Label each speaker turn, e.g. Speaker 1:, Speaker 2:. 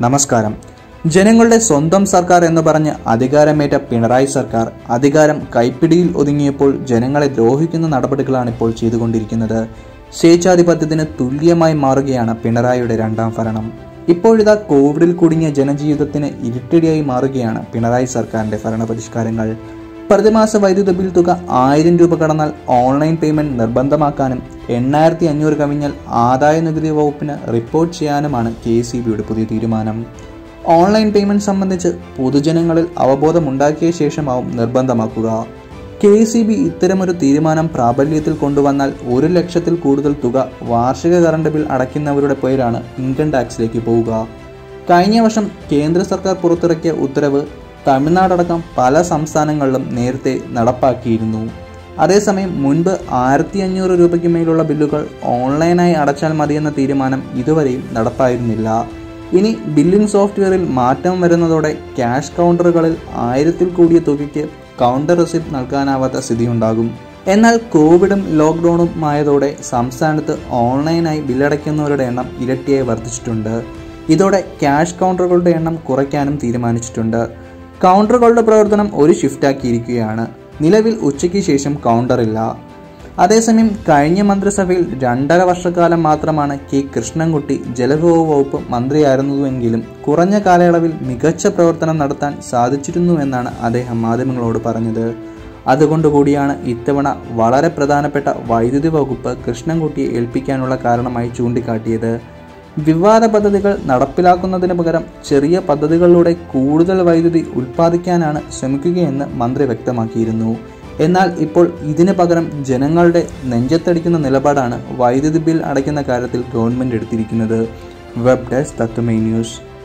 Speaker 1: നമസ്കാരം ജനങ്ങളുടെ സ്വന്തം സർക്കാർ എന്ന് പറഞ്ഞ് അധികാരമേറ്റ പിണറായി സർക്കാർ അധികാരം കൈപ്പിടിയിൽ ഒതുങ്ങിയപ്പോൾ ജനങ്ങളെ ദ്രോഹിക്കുന്ന നടപടികളാണ് ഇപ്പോൾ ചെയ്തുകൊണ്ടിരിക്കുന്നത് സ്വേച്ഛാധിപത്യത്തിന് തുല്യമായി മാറുകയാണ് പിണറായിയുടെ രണ്ടാം ഭരണം ഇപ്പോഴിതാ കോവിഡിൽ കുടുങ്ങിയ ജനജീവിതത്തിന് ഇരുട്ടടിയായി മാറുകയാണ് പിണറായി സർക്കാരിന്റെ ഭരണപരിഷ്കാരങ്ങൾ പ്രതിമാസ വൈദ്യുത ബിൽ തുക ആയിരം രൂപ കടന്നാൽ ഓൺലൈൻ പേയ്മെന്റ് നിർബന്ധമാക്കാനും എണ്ണായിരത്തി അഞ്ഞൂറ് കവിഞ്ഞാൽ ആദായ നികുതി വകുപ്പിന് റിപ്പോർട്ട് ചെയ്യാനുമാണ് കെ സി ബിയുടെ പുതിയ തീരുമാനം ഓൺലൈൻ പേയ്മെന്റ് സംബന്ധിച്ച് പൊതുജനങ്ങളിൽ അവബോധമുണ്ടാക്കിയ ശേഷമാവും നിർബന്ധമാക്കുക കെ സി ബി ഇത്തരമൊരു തീരുമാനം പ്രാബല്യത്തിൽ കൊണ്ടുവന്നാൽ ഒരു ലക്ഷത്തിൽ കൂടുതൽ തുക വാർഷിക കറണ്ട് ബിൽ അടയ്ക്കുന്നവരുടെ പേരാണ് ഇൻകം ടാക്സിലേക്ക് പോവുക കഴിഞ്ഞ വർഷം കേന്ദ്ര സർക്കാർ പുറത്തിറക്കിയ ഉത്തരവ് തമിഴ്നാടടക്കം പല സംസ്ഥാനങ്ങളിലും നേരത്തെ നടപ്പാക്കിയിരുന്നു അതേസമയം മുൻപ് ആയിരത്തി അഞ്ഞൂറ് രൂപയ്ക്ക് മേലുള്ള ബില്ലുകൾ ഓൺലൈനായി അടച്ചാൽ മതിയെന്ന തീരുമാനം ഇതുവരെയും നടപ്പായിരുന്നില്ല ഇനി ബില്ലിംഗ് സോഫ്റ്റ്വെയറിൽ മാറ്റം വരുന്നതോടെ ക്യാഷ് കൗണ്ടറുകളിൽ ആയിരത്തിൽ കൂടിയ തുകയ്ക്ക് കൗണ്ടർ റെസിപ്റ്റ് നൽകാനാവാത്ത സ്ഥിതിയുണ്ടാകും എന്നാൽ കോവിഡും ലോക്ക്ഡൌണും ആയതോടെ സംസ്ഥാനത്ത് ഓൺലൈനായി ബില്ലടയ്ക്കുന്നവരുടെ എണ്ണം ഇരട്ടിയായി വർദ്ധിച്ചിട്ടുണ്ട് ഇതോടെ ക്യാഷ് കൗണ്ടറുകളുടെ എണ്ണം കുറയ്ക്കാനും തീരുമാനിച്ചിട്ടുണ്ട് കൗണ്ടറുകളുടെ പ്രവർത്തനം ഒരു ഷിഫ്റ്റാക്കിയിരിക്കുകയാണ് നിലവിൽ ഉച്ചയ്ക്ക് ശേഷം കൗണ്ടറില്ല അതേസമയം കഴിഞ്ഞ മന്ത്രിസഭയിൽ രണ്ടര വർഷക്കാലം മാത്രമാണ് കെ കൃഷ്ണൻകുട്ടി ജലവിഭവ വകുപ്പ് മന്ത്രിയായിരുന്നുവെങ്കിലും കുറഞ്ഞ കാലയളവിൽ മികച്ച പ്രവർത്തനം നടത്താൻ സാധിച്ചിരുന്നുവെന്നാണ് അദ്ദേഹം മാധ്യമങ്ങളോട് പറഞ്ഞത് അതുകൊണ്ടുകൂടിയാണ് ഇത്തവണ വളരെ പ്രധാനപ്പെട്ട വൈദ്യുതി വകുപ്പ് കൃഷ്ണൻകുട്ടിയെ ഏൽപ്പിക്കാനുള്ള കാരണമായി ചൂണ്ടിക്കാട്ടിയത് വിവാദ പദ്ധതികൾ നടപ്പിലാക്കുന്നതിന് പകരം ചെറിയ പദ്ധതികളിലൂടെ കൂടുതൽ വൈദ്യുതി ഉൽപ്പാദിക്കാനാണ് ശ്രമിക്കുകയെന്ന് മന്ത്രി വ്യക്തമാക്കിയിരുന്നു എന്നാൽ ഇപ്പോൾ ഇതിന് പകരം ജനങ്ങളുടെ നെഞ്ചത്തടിക്കുന്ന നിലപാടാണ് വൈദ്യുതി ബിൽ അടയ്ക്കുന്ന കാര്യത്തിൽ ഗവൺമെന്റ് എടുത്തിരിക്കുന്നത് വെബ് ഡെസ്ക് തത്വമേ ന്യൂസ്